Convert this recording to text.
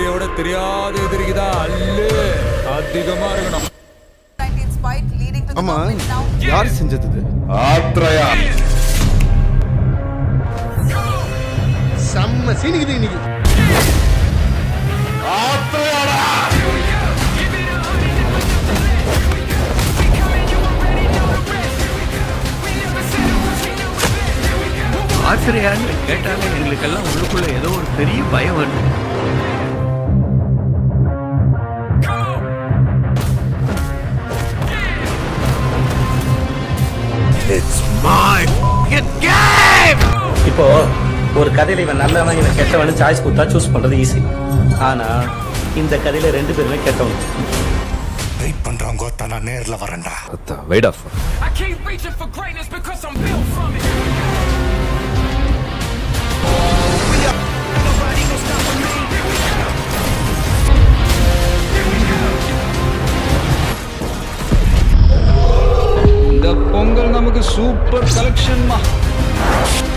எதிரியோட தெரியாத எதிரிக்கு தான் அல்லு அதிகமா இருக்கணும் 19 spike leading to the ஆமா government now. யார் செஞ்சது இது? ஆத்ரயா செம்ம சீனிக்குது இன்னைக்கு ஆத்ரயாடா ஆசிரியான்னு கேட்டாலே எங்களுக்கெல்லாம் உள்ளுக்குள்ள ஏதோ ஒரு பெரிய பயம் வருது இட்ஸ் மை கேம் இப்போ ஒரு கதையில இவன் நல்லவன் இவன் கெட்டவன் சாய்ஸ் கொடுத்தா சூஸ் பண்றது ஈஸி ஆனா இந்த கதையில ரெண்டு பேருமே கெட்டவன் வெயிட் பண்றவங்க ஒருத்தன் நான் நேர்ல வரேன்டா wait off I keep reaching for greatness because I'm built from it. இந்த பொங்கல் நமக்கு சூப்பர் கலெக்ஷன்மா